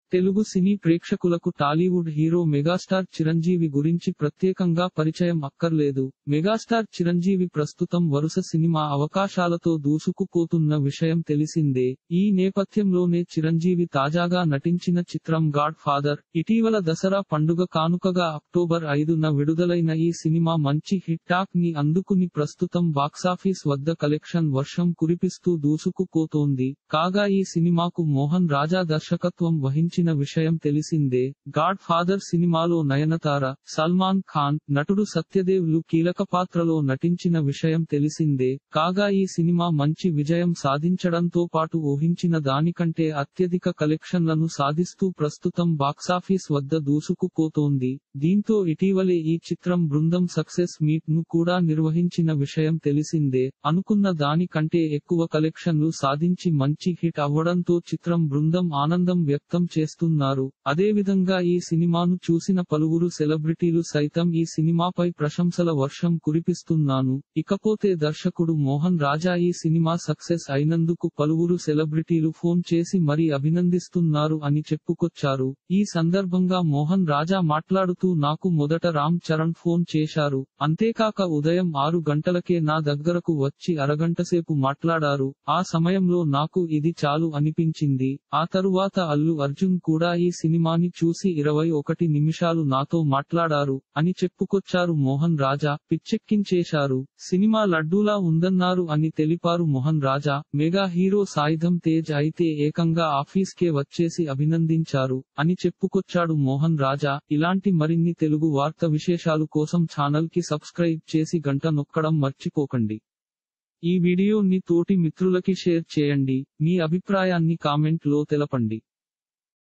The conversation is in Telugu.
తెలుగు సినీ ప్రేక్షకులకు టాలీవుడ్ హీరో మెగాస్టార్ చిరంజీవి గురించి ప్రత్యేకంగా పరిచయం అక్కర్లేదు మెగాస్టార్ చిరంజీవి ప్రస్తుతం వరుస సినిమా అవకాశాలతో దూసుకుపోతున్న విషయం తెలిసిందే ఈ నేపథ్యంలోనే చిరంజీవి తాజాగా నటించిన చిత్రం గాడ్ ఫాదర్ ఇటీవల దసరా పండుగ కానుకగా అక్టోబర్ ఐదున విడుదలైన ఈ సినిమా మంచి హిట్ టాక్ ని అందుకుని ప్రస్తుతం బాక్సాఫీస్ వద్ద కలెక్షన్ వర్షం కురిపిస్తూ దూసుకుపోతోంది కాగా ఈ సినిమాకు మోహన్ రాజా దర్శకత్వం వహించిన విషయం తెలిసిందే గాడ్ ఫాదర్ సినిమాలో నయనతార సల్మాన్ ఖాన్ నటుడు సత్యదేవ్ లు కీలక పాత్రలో నటించిన విషయం తెలిసిందే కాగా ఈ సినిమా మంచి విజయం సాధించడంతో పాటు ఊహించిన దానికంటే అత్యధిక కలెక్షన్లను సాధిస్తూ ప్రస్తుతం బాక్సాఫీస్ వద్ద దూసుకుపోతోంది దీంతో ఇటీవలే ఈ చిత్రం బృందం సక్సెస్ మీట్ ను కూడా నిర్వహించిన విషయం తెలిసిందే అనుకున్న దానికంటే ఎక్కువ కలెక్షన్లు సాధించి మంచి హిట్ అవ్వడంతో చిత్రం బృందం ఆనందం వ్యక్తం చేస్తున్నారు అదేవిధంగా ఈ సినిమాను చూసిన పలువురు సెలబ్రిటీలు సైతం ఈ సినిమాపై ప్రశంసల వర్షం కురిపిస్తున్నాను ఇకపోతే దర్శకుడు మోహన్ రాజా ఈ సినిమా సక్సెస్ అయినందుకు పలువురు సెలబ్రిటీలు ఫోన్ చేసి మరీ అభినందిస్తున్నారు అని చెప్పుకొచ్చారు ఈ సందర్భంగా మోహన్ రాజా మాట్లాడుతూ నాకు మొదట రామ్ చరణ్ ఫోన్ చేశారు అంతేకాక ఉదయం ఆరు గంటలకే నా దగ్గరకు వచ్చి అరగంటసేపు మాట్లాడారు ఆ సమయంలో నాకు ఇది చాలు అనిపించింది ఆ తరువాత అల్లు అర్జున్ కూడా ఈ సినిమాని చూసి ఇరవై ఒకటి నిమిషాలు నాతో మాట్లాడారు అని చెప్పుకొచ్చారు మోహన్ రాజా పిచ్చెక్కించేశారు సినిమా లడ్డూలా ఉందన్నారు అని తెలిపారు మోహన్ రాజా మెగా హీరో సాయుధం తేజ్ అయితే ఏకంగా ఆఫీస్ కే వచ్చేసి అభినందించారు అని చెప్పుకొచ్చాడు మోహన్ రాజా ఇలాంటి మరిన్ని తెలుగు వార్త విశేషాలు కోసం ఛానల్ కి సబ్స్క్రైబ్ చేసి గంట నొక్కడం మర్చిపోకండి ఈ వీడియోని తోటి మిత్రులకి షేర్ చేయండి మీ అభిప్రాయాన్ని కామెంట్ లో తెలపండి